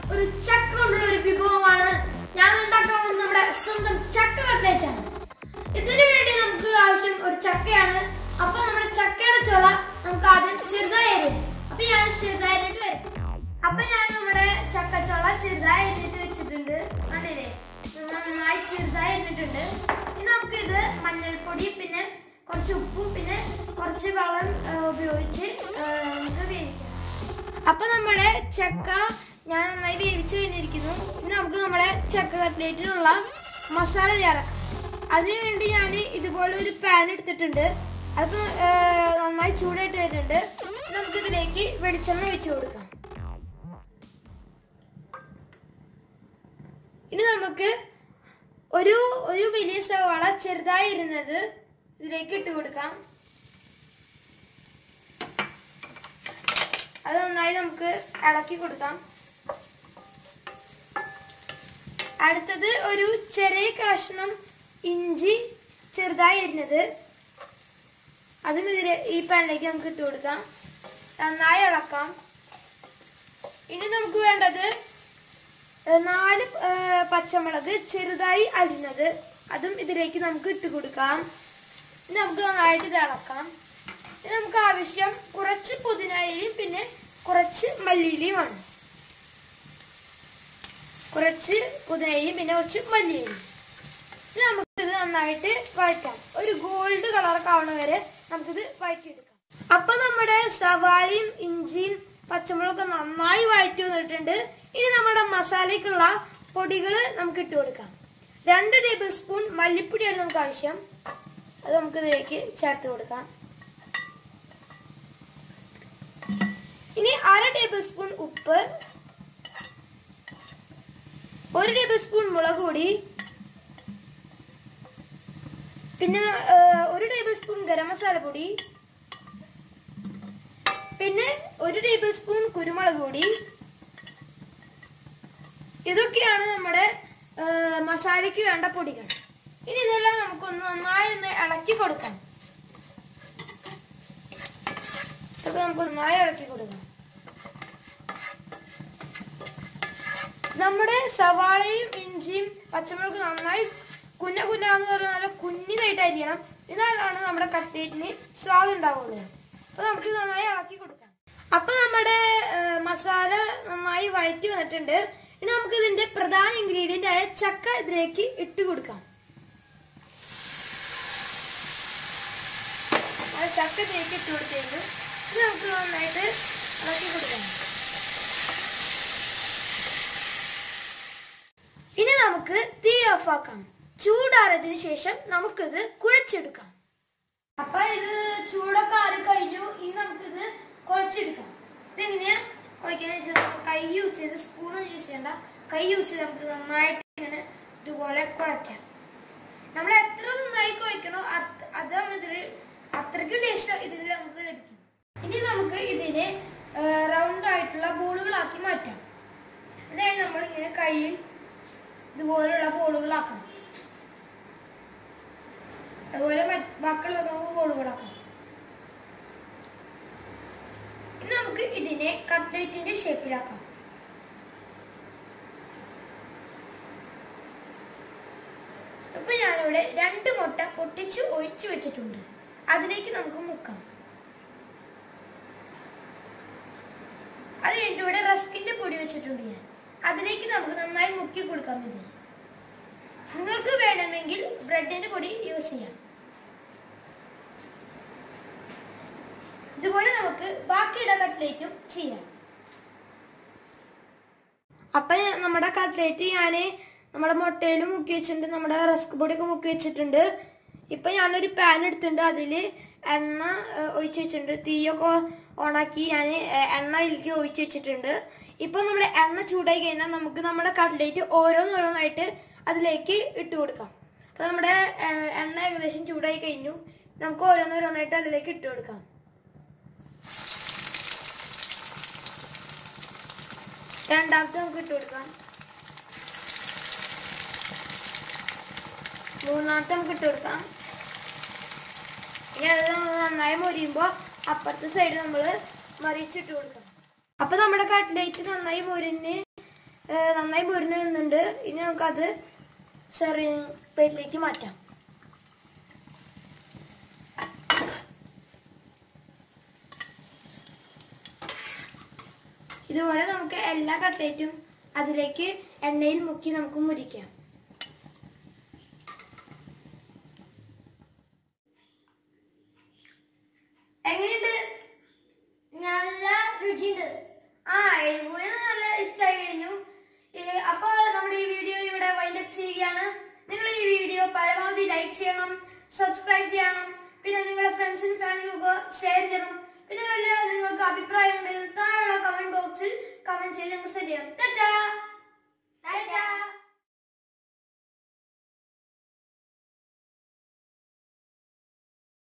ഒരു ചക്ക കൊണ്ടുള്ള ഒരു വിഭവമാണ് ഞാൻ ഉണ്ടാക്കാൻ പോകുന്നത് നമ്മുടെ സ്വന്തം ചക്ക കട്ട്ലേറ്റ് ആണ് ഇതിനു വേണ്ടി നമുക്ക് ആവശ്യം ഒരു ചക്കയാണ് അപ്പൊ നമ്മുടെ ചക്കയുടെ ചുള നമുക്ക് ആദ്യം ചെറുതായി അരിയാം അപ്പൊ ഞാൻ ചെറുതായി അരിഞ്ഞിട്ട് വരാം അപ്പൊ ഞാൻ നമ്മുടെ ചക്കച്ചുള ചെറുതായി അരിഞ്ഞിട്ട് വെച്ചിട്ടുണ്ട് കണ്ടില്ലേ നന്നായി ചെറുതായി അരിഞ്ഞിട്ടുണ്ട് ഇനി നമുക്ക് ഇത് മഞ്ഞൾപ്പൊടി പിന്നെ കുറച്ച് ഉപ്പും പിന്നെ കുറച്ച് വെള്ളം ആ, ഉപയോഗിച്ച് ആ, നമുക്ക് വേവിക്കാം അപ്പൊ നമ്മുടെ ചക്ക ഞാൻ നന്നായി വേവിച്ച് കഴിഞ്ഞിരിക്കുന്നു ഇനി നമുക്ക് നമ്മുടെ ചക്ക കട്ട്ലേറ്റിനുള്ള മസാല തയ്യാറാക്കാം അതിനുവേണ്ടി ഞാൻ ഇതുപോലെ ഒരു പാൻ എടുത്തിട്ടുണ്ട് അത് ആ, നന്നായി ചൂടായിട്ട് വരുന്നുണ്ട് ഇനി നമുക്ക് ഇതിലേക്ക് വെളിച്ചെണ്ണ ഒഴിച്ചു കൊടുക്കാം ഇനി നമുക്ക് ഒരു ഒരു വലിയ സവാള ചെറുതായി ഇരുന്നത് ഇതിലേക്ക് ഇട്ട് കൊടുക്കാം അത് നന്നായി നമുക്ക് ഇളക്കി കൊടുക്കാം അടുത്തത് ഒരു ചെറിയ കഷ്ണം ഇഞ്ചി ചെറുതായി അരിഞ്ഞത് അതും ഇതിൽ ഈ പാനിലേക്ക് നമുക്ക് ഇട്ട് കൊടുക്കാം നന്നായി ഇളക്കാം ഇനി നമുക്ക് വേണ്ടത് ഏഹ്, നാല് ഏഹ്, പച്ചമുളക് ചെറുതായി അരിഞ്ഞത് അതും ഇതിലേക്ക് നമുക്ക് ഇട്ട് കൊടുക്കാം ഇനി നമുക്ക് നന്നായിട്ട് ഇത് ഇളക്കാം ഇനി നമുക്ക് ആവശ്യം കുറച്ച് പുതിനയിലയും പിന്നെ കുറച്ച് മല്ലിയിലയുമാണ് കുറച്ച് പുതിനയിലയും പിന്നെ കുറച്ച് മല്ലിയിലയും ഇനി നമുക്കിത് നന്നായിട്ട് വഴറ്റാം ഒരു ഗോൾഡ് കളറൊക്കെ ആവണ വരെ നമുക്കിത് വഴറ്റിയെടുക്കാം അപ്പൊ നമ്മുടെ സവാളയും ഇഞ്ചിയും പച്ചമുളകൊക്കെ നന്നായി വഴറ്റി വന്നിട്ടുണ്ട് ഇനി നമ്മുടെ മസാലയ്ക്കുള്ള പൊടികൾ നമുക്ക് ഇട്ട് കൊടുക്കാം രണ്ട് ടേബിൾ സ്പൂൺ മല്ലിപ്പൊടിയാണ് നമുക്ക് ആവശ്യം അത് നമുക്ക് ഇതിലേക്ക് ചേർത്ത് കൊടുക്കാം ഇനി അര ടേബിൾ സ്പൂൺ ഉപ്പ് ഒരു ടേബിൾ സ്പൂൺ മുളക് പൊടി പിന്നെ ആ, ഒരു ടേബിൾ സ്പൂൺ ഗരം മസാല പൊടി പിന്നെ ഒരു ടേബിൾ സ്പൂൺ കുരുമുളക് പൊടി ഇതൊക്കെയാണ് നമ്മുടെ ആ, മസാലയ്ക്ക് വേണ്ട പൊടികൾ ഇനി ഇതെല്ലാം നമുക്കൊന്ന് നന്നായി ഒന്ന് ഇളക്കി കൊടുക്കാം ഇതൊക്കെ നമുക്ക് നന്നായി ഇളക്കി കൊടുക്കാം നമ്മുടെ സവാളയും ഇഞ്ചിയും പച്ചമുളകും നന്നായി കുന്ന കുന്നാന്ന് പറഞ്ഞാൽ നല്ല കുഞ്ഞിനായിട്ട് അരിയണം എന്നാലാണ് നമ്മുടെ കട്ട്ലേറ്റിന് സ്വാദ് ഉണ്ടാവുള്ളൂ അപ്പൊ നമുക്ക് ഇത് നന്നായി ഇളക്കി കൊടുക്കാം അപ്പൊ നമ്മുടെ ആ, മസാല നന്നായി വഴറ്റി വന്നിട്ടുണ്ട് ഇനി നമുക്ക് ഇതിന്റെ പ്രധാന ഇൻഗ്രീഡിയന്റ് ആയ ചക്ക ഇതിലേക്ക് ഇട്ട് കൊടുക്കാം ആ ചക്ക ഇതിലേക്ക് ഇട്ട് കൊടുത്തിട്ടുണ്ട് ഇത് നമുക്ക് നന്നായിട്ട് ഇളക്കി കൊടുക്കാം ഇനി നമുക്ക് തീ ഓഫ് ആക്കാം ചൂടാറിയതിനു ശേഷം നമുക്കിത് കുഴച്ചെടുക്കാം അപ്പൊ ഇത് ചൂടൊക്കെ ആറി കഴിഞ്ഞു ഇനി നമുക്കിത് കുഴച്ചെടുക്കാം ഇതെങ്ങനെയാ കുഴക്കാന്ന് വെച്ചാൽ നമുക്ക് കൈ യൂസ് ചെയ്ത് സ്പൂണൊന്നും യൂസ് ചെയ്യണ്ട കൈ യൂസ് ചെയ്ത് നമുക്ക് നന്നായിട്ട് ഇങ്ങനെ ഇതുപോലെ കുഴക്കാം നമ്മൾ എത്ര നന്നായി കുഴക്കണോ അത്- അതാണ് ഇതിൽ അത്രയ്ക്ക് ടേസ്റ്റ് ഇതിൽ നമുക്ക് ലഭിക്കും ഇനി നമുക്ക് ഇതിനെ റൗണ്ട് ആയിട്ടുള്ള ബോളുകളാക്കി മാറ്റാം അതായത് നമ്മൾ ഇങ്ങനെ കയ്യിൽ ഇതുപോലുള്ള ബോളുകളാക്കാം അതുപോലെ മറ്റ് ബാക്കിയുള്ളതൊക്കെ നമുക്ക് ബോളുകളാക്കാം ഇനി നമുക്ക് ഇതിനെ കട്ട്ലേറ്റിന്റെ ഷേപ്പിലാക്കാം അപ്പൊ ഞാനിവിടെ രണ്ട് മുട്ട പൊട്ടിച്ച് ഒഴിച്ചു വെച്ചിട്ടുണ്ട് അതിലേക്ക് നമുക്ക് മുക്കാം അത് കഴിഞ്ഞിട്ട് ഇവിടെ റസ്കിന്റെ പൊടി വെച്ചിട്ടുണ്ട് ഞാൻ അതിലേക്ക് നമുക്ക് നന്നായി മുക്കി കൊടുക്കാൻ മതി നിങ്ങൾക്ക് വേണമെങ്കിൽ ബ്രെഡിന്റെ പൊടി യൂസ് ചെയ്യാം ഇതുപോലെ നമുക്ക് ബാക്കിയുള്ള കട്ട്ലേറ്റും ചെയ്യാം അപ്പൊ ഞാൻ- നമ്മുടെ കട്ട്ലേറ്റ് ഞാൻ നമ്മുടെ മുട്ടയിൽ മുക്കി വെച്ചിട്ടുണ്ട് നമ്മുടെ റസ്ക് പൊടിയൊക്കെ മുക്കി വെച്ചിട്ടുണ്ട് ഇപ്പൊ ഞാനൊരു പാൻ എടുത്തിട്ടുണ്ട് അതിൽ എണ്ണ ഏഹ്, ഒഴിച്ച് വെച്ചിട്ടുണ്ട് തീയൊക്കെ ഓണാക്കി ഞാൻ എണ്ണ അതിലേക്ക് ഒഴിച്ച് വെച്ചിട്ടുണ്ട് ഇപ്പൊ നമ്മുടെ എണ്ണ ചൂടായി കഴിഞ്ഞാൽ നമുക്ക് നമ്മുടെ കട്ട്ലേറ്റ് ഓരോന്നോരോന്നായിട്ട് അതിലേക്ക് ഇട്ട് കൊടുക്കാം അപ്പൊ നമ്മുടെ ഏഹ്, എണ്ണ ഏകദേശം ചൂടായി കഴിഞ്ഞു നമുക്ക് ഓരോന്നോരോന്നായിട്ട് അതിലേക്ക് ഇട്ട് കൊടുക്കാം രണ്ടാമത്തെ നമുക്ക് ഇട്ട് കൊടുക്കാം മൂന്നാമത്തെ നമുക്ക് ഇട്ട് കൊടുക്കാം ഇനി അത് നമ്മൾ നന്നായി മൊരിയുമ്പോൾ അപ്പുറത്തെ സൈഡ് നമ്മൾ മറിച്ചിട്ട് കൊടുക്കണം അപ്പൊ നമ്മുടെ കട്ട്ലേറ്റ് നന്നായി മൊരിഞ്ഞ് ഏഹ്, നന്നായി പൊരിഞ്ഞു നിന്നുണ്ട് ഇനി നമുക്കത് സെർവിങ് പ്ലേറ്റിലേക്ക് മാറ്റാം ഇതുപോലെ നമുക്ക് എല്ലാ കട്ട്ലേറ്റും അതിലേക്ക് എണ്ണയിൽ മുക്കി നമുക്ക് മുരിക്കാം എങ്ങനെയുണ്ട് നല്ല രുചിയുണ്ട് ആ എരിവുന് നല്ല ഇഷ്ടമായി കഴിഞ്ഞു ഏ, അപ്പൊ നമ്മുടെ ഈ വീഡിയോ ഇവിടെ വൈൻഡപ്പ് ചെയ്യുകയാണ് നിങ്ങൾ ഈ വീഡിയോ പരമാവധി ലൈക്ക് ചെയ്യണം സബ്സ്ക്രൈബ് ചെയ്യണം പിന്നെ നിങ്ങളുടെ ഫ്രണ്ട്സിനും ഫാമിലിക്കൊക്കെ ഷെയർ ചെയ്യണം പിന്നെ വല്ല നിങ്ങൾക്ക് അഭിപ്രായം ഉണ്ടെങ്കിൽ താഴെയുള്ള കമന്റ് ബോക്സിൽ കമന്റ് ചെയ്ത് നിങ്ങൾ സെറ്റ് ചെയ്യണം ടാറ്റാ ടാറ്റാ